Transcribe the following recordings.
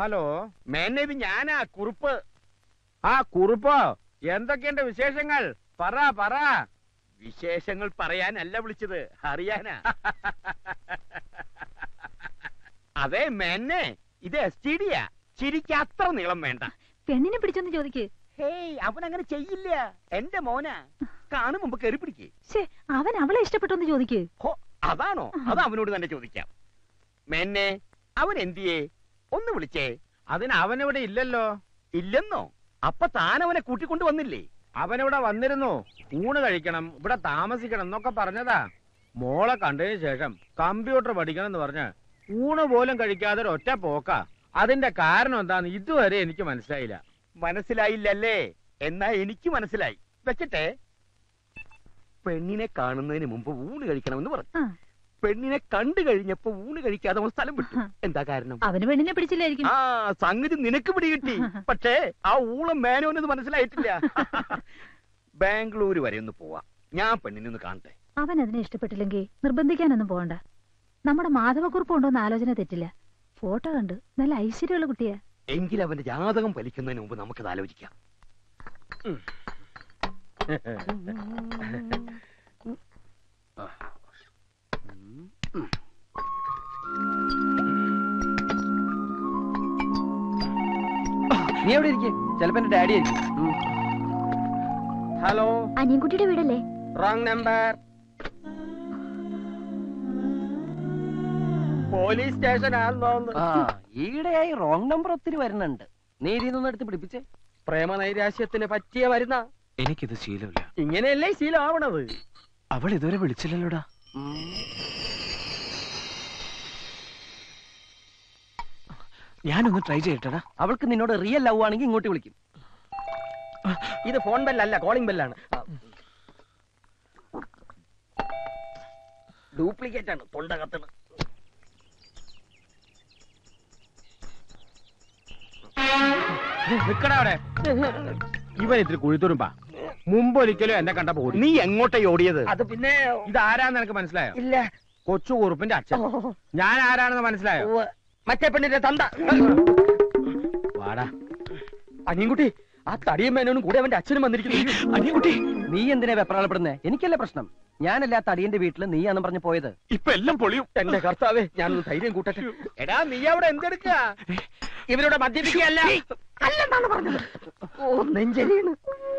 Hello മേന്നെ ഇത് ഞാനാ കുറുപ്പ് ആ കുറുപ്പോ എന്തൊക്കെയുണ്ട് വിശേഷങ്ങൾ പറ പറ വിശേഷങ്ങൾ പറയാനല്ല വിളിച്ചത് അറിയാനാ അതെ മേന്നെ ഇത് എസ് ടി ഡിയാ ചിരിക്ക് അത്ര നീളം വേണ്ട പെണ്ണിനെ പിടിച്ചൊന്ന് ചോദിക്ക് ഹേയ് അവൻ അങ്ങനെ ചെയ്യില്ല എന്റെ മോനാ കാണും മുമ്പ് കയറി പിടിക്കേ ശേ അവൻ അവളെ ഇഷ്ടപ്പെട്ടൊന്ന് ചോദിക്ക് ഹോ അതാണോ അത് അവനോട് തന്നെ ചോദിക്കാം മേന്നെ അവൻ എന്തിയേ ഒന്ന് വിളിച്ചേ അതിന് അവനിവിടെ ഇല്ലല്ലോ ഇല്ലെന്നോ അപ്പൊ താൻ അവനെ കൂട്ടിക്കൊണ്ട് വന്നില്ലേ അവനിവിടെ വന്നിരുന്നു ഊണ് കഴിക്കണം ഇവിടെ താമസിക്കണം എന്നൊക്കെ പറഞ്ഞതാ മോളെ കണ്ടതിന് ശേഷം കമ്പ്യൂട്ടർ പഠിക്കണം എന്ന് പറഞ്ഞ് ഊണ് പോലും കഴിക്കാതെ ഒറ്റ പോക്ക അതിന്റെ കാരണം എന്താന്ന് ഇതുവരെ എനിക്ക് മനസ്സിലായില്ല മനസ്സിലായില്ലല്ലേ എന്നാ എനിക്ക് മനസ്സിലായി വെക്കട്ടെ പെണ്ണിനെ കാണുന്നതിന് മുമ്പ് ഊണ് കഴിക്കണമെന്ന് പറഞ്ഞു ആ. പെണ്ണിനെ കണ്ടു കഴിഞ്ഞപ്പോ ഊണ് കഴിക്കാതെ അവൻ സ്ഥലം വിട്ടു എന്താ കാരണം അവന് പെണ്ണിനെ പിടിച്ചില്ലായിരിക്കും ആ സംഗതി നിനക്ക് പിടികിട്ടി പക്ഷേ ആ ഊളം മേനോനത് മനസ്സിലായിട്ടില്ല ബാംഗ്ലൂര് വരെ ഒന്ന് പോവാ ഞാൻ പെണ്ണിനെ ഒന്ന് കാണട്ടെ അവൻ അതിനെ ഇഷ്ടപ്പെട്ടില്ലെങ്കിൽ നിർബന്ധിക്കാനൊന്നും പോകണ്ട നമ്മുടെ മാധവക്കുറിപ്പ് ഉണ്ടോന്ന് ആലോചന തെറ്റില്ല ഫോട്ടോ കണ്ട് നല്ല ഐശ്വര്യമുള്ള കുട്ടിയാ എങ്കിൽ അവന്റെ ജാതകം ഫലിക്കുന്നതിന് മുമ്പ് നമുക്കത് ആലോചിക്കാം നീ എവിടെ ഇരിക്കും ചിലപ്പോ എന്റെ ഡാഡി ആയിരിക്കും ഉം. ഹലോ അനിയൻകുട്ടിയുടെ വീടല്ലേ റോങ് നമ്പർ പോലീസ് സ്റ്റേഷൻ ആണെന്ന് ആ ഈയിടെയായി റോങ് നമ്പർ ഒത്തിരി വരുന്നുണ്ട് നീ ഇതിന്നൊന്ന് എടുത്ത് പിടിപ്പിച്ചേ പ്രേമനൈരാശ്യത്തിന് പറ്റിയ വരുന്ന എനിക്കിത് ശീലമില്ല ഇങ്ങനെയല്ലേ ശീലമാവണത് അവൾ ഇതുവരെ വിളിച്ചില്ലല്ലോടാ ഞാനൊന്ന് ട്രൈ ചെയ്യട്ടെടാ അവൾക്ക് നിന്നോട് റിയൽ ലവ് ആണെങ്കിൽ ഇങ്ങോട്ട് വിളിക്കും ഇത് ഫോൺ ബെല്ലല്ല കോളിംഗ് ബെല്ലാണ് ഡ്യൂപ്ലിക്കേറ്റ് ആണ് തൊണ്ട കത്തണ് നിക്കടാ അവിടെ ഇവൻ ഇത്തിരി കുഴിത്തുരുമ്പാ മുമ്പ് ഒരിക്കലും എന്നെ കണ്ടപ്പോ ഓടി നീ എങ്ങോട്ടാ ഓടിയത് അത് പിന്നെ ഇത് ആരാന്ന് എനിക്ക് മനസ്സിലായോ ഇല്ല കൊച്ചു കുറുപ്പിന്റെ അച്ഛൻ ഞാൻ ആരാണെന്ന് മനസ്സിലായോ മറ്റേ പെണ്ണിന്റെ തന്ത വാടാ അനിയൻകുട്ടി ആ തടിയും മേനോനും കൂടെ അവന്റെ അച്ഛനും വന്നിരിക്കുന്നു അനിയൻകുട്ടി നീ എന്തിനാ വെപ്രാളപ്പെടുന്നേ എനിക്കല്ലേ പ്രശ്നം ഞാനല്ല ആ തടിയന്റെ വീട്ടില് നീയാന്ന് പറഞ്ഞ് പോയത് ഇപ്പൊ എല്ലാം പൊളിയും എന്റെ കർത്താവേ ഞാനൊന്ന് ധൈര്യം കൂട്ടട്ടെ എടാ നീ അവിടെ എന്തെടുക്ക ഇവരോട് മദ്യപിക്കുകയല്ല അല്ലെന്നാണ് പറഞ്ഞത് ഓ നെഞ്ചരിയാണ്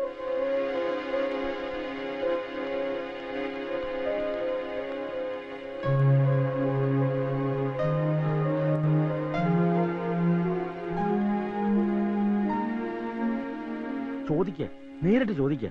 ചോദിക്ക നേരിട്ട് ചോദിക്ക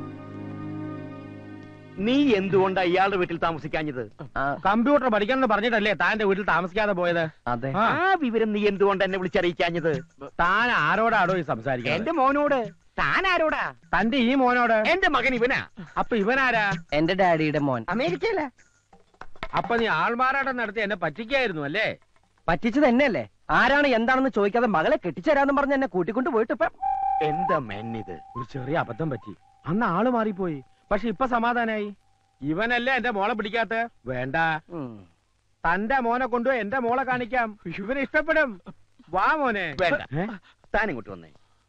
നീ എന്തുകൊണ്ടാ ഇയാളുടെ വീട്ടിൽ താമസിക്കാഞ്ഞത് ആ, കമ്പ്യൂട്ടർ പഠിക്കണം എന്ന് പറഞ്ഞിട്ടല്ലേ താന്റെ വീട്ടിൽ താമസിക്കാതെ പോയത് അതെ ആ, ആ വിവരം നീ എന്തുകൊണ്ട് എന്നെ വിളിച്ചറിയിക്കാഞ്ഞത് താൻ ആരോടാടോ ഈ സംസാരിക്കുന്നത് എന്റെ മോനോട് താൻ ആരോടാ തന്റെ ഈ മോനോട് എന്റെ മകൻ ഇവനാ അപ്പൊ ഇവനാരാ എന്റെ ഡാഡിയുടെ മോൻ അമേരിക്കയില അപ്പൊ നീ ആൾമാറാട്ടം നടത്തി എന്നെ പറ്റിക്കായിരുന്നു അല്ലേ പറ്റിച്ചത് എന്നെയല്ലേ ആരാണ് എന്താണെന്ന് ചോദിക്കാതെ മകളെ കെട്ടിച്ചേരാന്ന് പറഞ്ഞ് എന്നെ കൂട്ടിക്കൊണ്ട് പോയിട്ട് ഇപ്പൊ എന്താ മെന്നിത് ഒരു ചെറിയ അബദ്ധം പറ്റി അന്ന് ആള് മാറിപ്പോയി പക്ഷെ ഇപ്പൊ സമാധാനായി ഇവനല്ലേ എന്റെ മോളെ പിടിക്കാത്ത വേണ്ട ഉം. തന്റെ മോനെ കൊണ്ടുപോയി എന്റെ മോളെ കാണിക്കാം ഇവന് ഇഷ്ടപ്പെടും വാ മോനെ വേണ്ട. ഏ? താൻ ഇങ്ങോട്ട് വന്നേ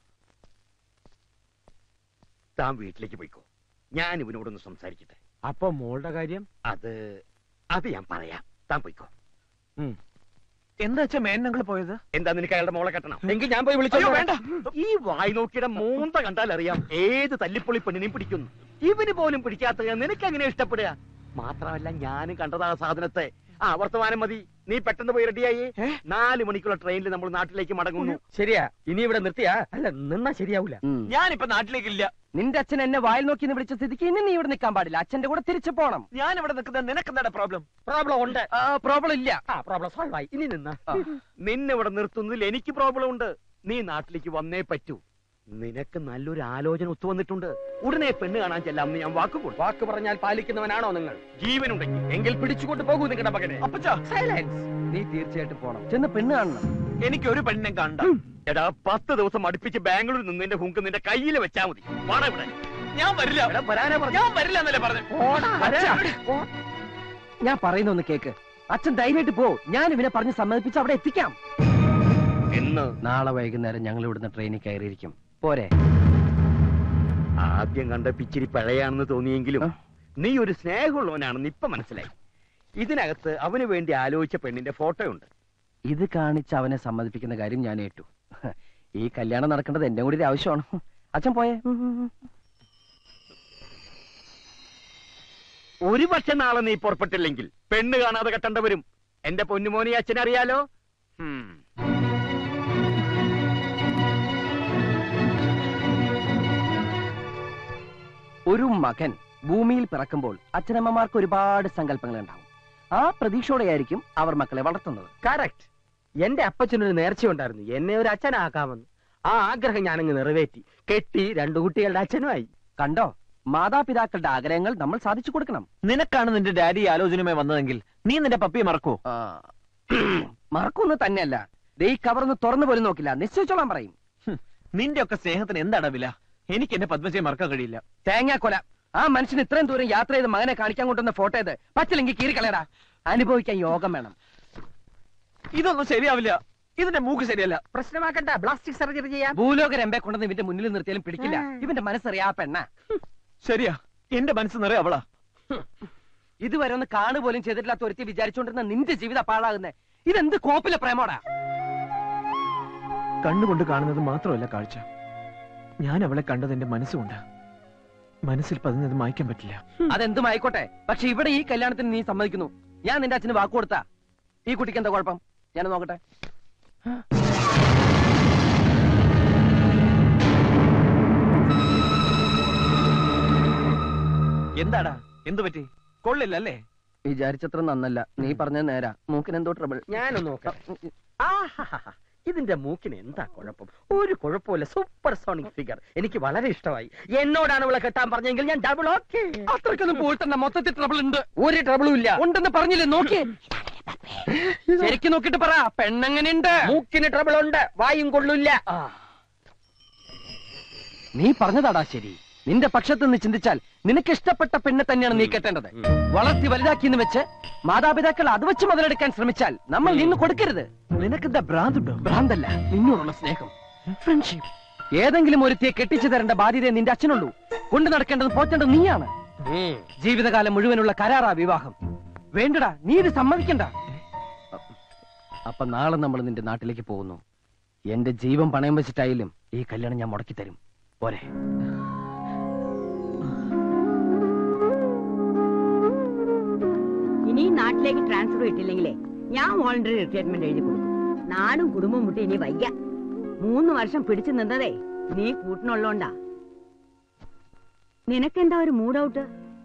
താൻ വീട്ടിലേക്ക് പോയിക്കോ ഞാൻ ഇവനോടൊന്ന് സംസാരിക്കട്ടെ അപ്പൊ മോളുടെ കാര്യം അത് അത് ഞാൻ പറയാം താൻ പോയിക്കോ എന്താ വെച്ചാ മേനങ്ങൾ പോയത് എന്താ നിനക്ക് അയാളുടെ മോളെ കെട്ടണം എങ്കിൽ ഞാൻ പോയി അയ്യോ, വിളിച്ചോ വേണ്ട ഈ വായി നോക്കിയുടെ മൂന്ത കണ്ടാൽ അറിയാം ഏത് തല്ലിപ്പൊളി പെണ്ണിനെയും പിടിക്കുന്നു ഇവന് പോലും പിടിക്കാത്ത നിനക്ക് എങ്ങനെ ഇഷ്ടപ്പെടുക മാത്രമല്ല ഞാനും കണ്ടതാ ആ സാധനത്തെ ആ വർത്തമാനം മതി നീ പെട്ടെന്ന് പോയി റെഡിയായി നാല് മണിക്കുള്ള ട്രെയിനിൽ നമ്മൾ നാട്ടിലേക്ക് മടങ്ങുന്നു ശരിയാ ഇനി ഇവിടെ നിർത്തിയാ അല്ല നിന്നാ ശരിയാവൂല ഉം. ഞാനിപ്പോ നാട്ടിലേക്കില്ല നിന്റെ അച്ഛൻ എന്നെ വായിൽ നോക്കി എന്ന് വിളിച്ച സ്ഥിതിക്ക് ഇനി നീ ഇവിടെ നിൽക്കാൻ പാടില്ല അച്ഛന്റെ കൂടെ തിരിച്ചു പോണം ഞാൻ ഇവിടെ നിൽക്കുന്ന നിനക്ക് എന്താ പ്രോബ്ലം പ്രോബ്ലം ഉണ്ട് പ്രോബ്ലം ഇല്ല ആ പ്രോബ്ലം സോൾവ് ആയി ഇനി നിന്ന ആ. നിന്നെ ഇവിടെ നിർത്തുന്നതിൽ എനിക്ക് പ്രോബ്ലം ഉണ്ട് നീ നാട്ടിലേക്ക് വന്നേ പറ്റൂ നിനക്ക് നല്ലൊരു ആലോചന ഒത്തുവന്നിട്ടുണ്ട് ഉടനെ പെണ്ണ് കാണാൻ ചെല്ലാമെന്ന് ഞാൻ വാക്ക് കൊടുത്തു വാക്ക് പറഞ്ഞാൽ പാലിക്കുന്നവനാണോ നിങ്ങൾ ജീവനുണ്ടെങ്കിൽ എങ്കിൽ പിടിച്ചുകൊണ്ട് പോകൂ നിങ്ങളുടെ മകനെ അപ്പച്ചാ സൈലൻസ് നീ തീർച്ചയായിട്ടും പോണം ചെന്ന് പെണ്ണ് കാണണം എനിക്ക് ഒരു പെണ്ണിനെ കണ്ട എടാ പത്ത് ദിവസം അടുപ്പിച്ച് ബാംഗ്ലൂരിൽ നിന്ന് നിന്റെ ഹുങ്ക് നിന്റെ കയ്യിൽ വെച്ചാ മതി വാടാ ഇവിടെ ഞാൻ വരില്ല എടാ, വരാനാ പറഞ്ഞത്. ഞാൻ വരില്ല എന്നല്ലേ പറഞ്ഞു അച്ഛാ, ഞാൻ പറയുന്ന ഒന്ന് കേക്ക് അച്ഛൻ ധൈര്യമായിട്ട് പോ ഞാൻ ഇവനെ പറഞ്ഞ് സമ്മതിപ്പിച്ച് അവിടെ എത്തിക്കാം എന്ന് നാളെ വൈകുന്നേരം ഞങ്ങൾ ഇവിടുന്ന് ട്രെയിനിൽ കയറിയിരിക്കും പോരെ ആദ്യം കണ്ട പിച്ചിരി പഴയാണെന്ന് തോന്നിയെങ്കിലും ആ. നീ ഒരു സ്നേഹമുള്ളവനാണെന്ന് ഇപ്പൊ മനസ്സിലായി ഇതിനകത്ത് അവന് വേണ്ടി ആലോചിച്ച പെണ്ണിന്റെ ഫോട്ടോ ഉണ്ട് ഇത് കാണിച്ച് അവനെ സമ്മതിപ്പിക്കുന്ന കാര്യം ഞാൻ ഏറ്റു ഈ കല്യാണം നടക്കേണ്ടത് എന്റെ കൂടി ഒരു ആവശ്യമാണ് അച്ഛൻ പോയേ ഒരു പക്ഷെ നാളെ നീ പുറപ്പെട്ടില്ലെങ്കിൽ പെണ്ണ് കാണാതെ കെട്ടേണ്ട വരും എന്റെ പൊന്നുമോനി അച്ഛനറിയാലോ ഹും. ഒരു മകൻ ഭൂമിയിൽ പിറക്കുമ്പോൾ അച്ഛനമ്മമാർക്ക് ഒരുപാട് സങ്കല്പങ്ങൾ ഉണ്ടാവും ആ പ്രതീക്ഷയോടെയായിരിക്കും അവർ മക്കളെ വളർത്തുന്നത് കറക്റ്റ് എന്റെ അപ്പച്ചനൊരു നേർച്ചയുണ്ടായിരുന്നു എന്നെ ഒരു അച്ഛനാക്കാമെന്ന് ആ ആഗ്രഹം ഞാനങ്ങ് നിറവേറ്റി കെട്ടി രണ്ടു കുട്ടികളുടെ അച്ഛനുമായി കണ്ടോ മാതാപിതാക്കളുടെ ആഗ്രഹങ്ങൾ നമ്മൾ സാധിച്ചു കൊടുക്കണം നിനക്കാണ് നിന്റെ ഡാഡി ഈ ആലോചനയുമായി വന്നതെങ്കിൽ നീ നിന്റെ പപ്പിയെ മറക്കോ ആ, മറക്കൊന്നും തന്നെയല്ല ദേ ഈ കവർന്ന് തുറന്നു പോലും നോക്കില്ല നിശ്ചയിച്ചോളാൻ പറയും നിന്റെ ഒക്കെ സ്നേഹത്തിന് എന്താണ് വില എനിക്ക് എന്റെ പത്മജയെ മറക്കാൻ കഴിയില്ല തേങ്ങാക്കൊല ആ മനുഷ്യന് ഇത്രയും ദൂരം യാത്ര ചെയ്ത് മകനെ കാണിക്കാൻ കൊണ്ടുവന്ന ഫോട്ടോ ഇത് പറ്റില്ലെങ്കിൽ കീറിക്കളയടാ അനുഭവിക്കാൻ യോഗം വേണം ഇതൊന്നും ശരിയാവില്ല ഇതിന്റെ മൂക്ക് ശരിയല്ല പ്രശ്നമാക്കണ്ട പ്ലാസ്റ്റിക് സർജറി ചെയ്യാം ഭൂലോക രമ്പെ കൊണ്ടുവന്ന് ഇവന്റെ മുന്നിൽ നിർത്തിയാലും പിടിക്കില്ല ഇവന്റെ മനസ്സറിയാ ആ പെണ്ണ ശരിയാ എന്റെ മനസ്സ് നിറയെ അവളാ ഇതുവരെ ഒന്ന് കാണു പോലും ചെയ്തിട്ടില്ലാത്ത ഒരുത്തി വിചാരിച്ചുകൊണ്ടിരുന്ന നിന്റെ ജീവിത പാഴാകുന്നേ ഇതെന്ത് കോപ്പിലെ പ്രേമോടാ കണ്ണുകൊണ്ട് കാണുന്നത് മാത്രമല്ല കാഴ്ച ഞാൻ അവളെ കണ്ടത് എന്റെ മനസ്സുകൊണ്ട് മനസ്സിൽ പതിഞ്ഞത് മായ്ക്കാൻ പറ്റില്ല അതെന്തും ആയിക്കോട്ടെ പക്ഷെ ഇവിടെ ഈ കല്യാണത്തിന് നീ സമ്മതിക്കുന്നു ഞാൻ നിന്റെ അച്ഛന് വാക്ക് കൊടുത്താ ഈ കുട്ടിക്ക് എന്താ കുഴപ്പം ഞാൻ നോക്കട്ടെ എന്താടാ എന്തു പറ്റി കൊള്ളില്ല അല്ലേ വിചാരിച്ചത്ര നന്നല്ല നീ പറഞ്ഞത് നേരാ മൂക്കിന് എന്തോ ട്രബിൾ ഞാനൊന്ന് നോക്കാം ആഹാഹാഹാ. ഇതിന്റെ മൂക്കിന് എന്താ കുഴപ്പം ഒരു കുഴപ്പമില്ല സൂപ്പർ സോണിക് ഫിഗർ എനിക്ക് വളരെ ഇഷ്ടമായി എന്നോടാണ് ഇവളെ കെട്ടാൻ പറഞ്ഞെങ്കിൽ ഞാൻ ഡബിൾ ഓക്കെ അത്രക്കൊന്നും പോയിട്ടല്ല മൊത്തത്തിൽ ട്രബിൾ ഉണ്ട് ഒരു ട്രബിളും ഇല്ല ഉണ്ടെന്ന് പറഞ്ഞില്ലേ നോക്കി ശരിക്കും നോക്കിട്ട് പറ പെണ്ണെങ്ങനെയുണ്ട് മൂക്കിന് ട്രബിൾ ഉണ്ട് വായും കൊള്ളില്ല നീ പറഞ്ഞതാടാ ശരി നിന്റെ പക്ഷത്ത് നിന്ന് ചിന്തിച്ചാൽ നിനക്ക് ഇഷ്ടപ്പെട്ട പെണ്ണെ തന്നെയാണ് നീ കെട്ടേണ്ടത് വളർത്തി വലുതാക്കിയെന്ന് വെച്ച് മാതാപിതാക്കൾ അത് വെച്ച് മുതലെടുക്കാൻ ശ്രമിച്ചാൽ നമ്മൾ നിന്ന് കൊടുക്കരുത് നിനക്കെന്താ ഭ്രാന്തുണ്ടോ ഭ്രാന്തല്ല നിന്നോടുള്ള സ്നേഹം ഫ്രണ്ട്ഷിപ്പ് ഏതെങ്കിലും ഒരുത്തിയെ കെട്ടിച്ചു തരേണ്ട ബാധ്യതയെ നിന്റെ അച്ഛനുള്ളൂ കൊണ്ടു നടക്കേണ്ടത് പോറ്റേണ്ടത് നീയാണ് ജീവിതകാലം മുഴുവനുള്ള കരാറാ വിവാഹം വേണ്ടടാ നീ ഇത് സമ്മതിക്കണ്ട അപ്പൊ നാളെ നമ്മൾ നിന്റെ നാട്ടിലേക്ക് പോകുന്നു എന്റെ ജീവൻ പണയം വെച്ചിട്ടായാലും ഈ കല്യാണം ഞാൻ മുടക്കി തരും പോരെ ഇനി ഈ നാട്ടിലേക്ക് ട്രാൻസ്ഫർ കിട്ടില്ലെങ്കിലേ ഞാൻ വോളണ്ടറി റിട്ടയർമെന്റ് എഴുതി കൊടുക്കും നാടും കുടുംബം മുട്ടി ഇനി വയ്യ മൂന്ന് വർഷം പിടിച്ചു നിന്നതേ നീ കൂട്ടിനുള്ളോണ്ടാ നിനക്കെന്താ ഒരു മൂഡ് ഔട്ട്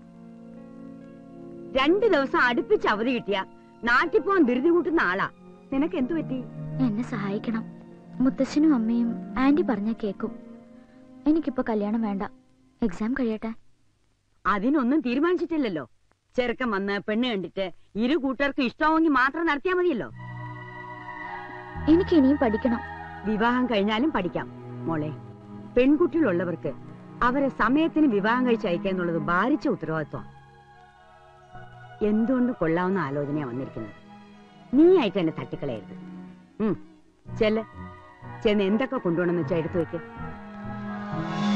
രണ്ടു ദിവസം അടുപ്പിച്ച് അവധി കിട്ടിയ നാട്ടിൽ പോവാൻ ധൃതി കൂട്ടുന്ന ആളാ നിനക്ക് എന്തു പറ്റി എന്നെ സഹായിക്കണം മുത്തശ്ശനും അമ്മയും ആന്റി പറഞ്ഞ കേക്കും എനിക്കിപ്പോ കല്യാണം വേണ്ട എക്സാം കഴിയട്ടെ അതിനൊന്നും തീരുമാനിച്ചിട്ടില്ലല്ലോ ചെറുക്കൻ വന്ന് പെണ്ണ് കണ്ടിട്ട് ഇരു കൂട്ടർക്കും ഇഷ്ടമാവെങ്കിൽ മാത്രം നടത്തിയാ മതിയല്ലോ എനിക്ക് ഇനിയും പഠിക്കണം വിവാഹം കഴിഞ്ഞാലും പഠിക്കാം മോളെ പെൺകുട്ടികളുള്ളവർക്ക് അവരെ സമയത്തിന് വിവാഹം കഴിച്ചയക്കുക എന്നുള്ളത് ഭാരിച്ച ഉത്തരവാദിത്വം എന്തുകൊണ്ട് കൊള്ളാവുന്ന ആലോചനയാ വന്നിരിക്കുന്നത് നീ ആയിട്ട് എന്നെ തട്ടിക്കളയരുത് ഉം ചെല്ല് ചെന്ന് എന്തൊക്കെ കൊണ്ടുപോകണമെന്ന് വെച്ചാൽ എടുത്തു വെക്ക്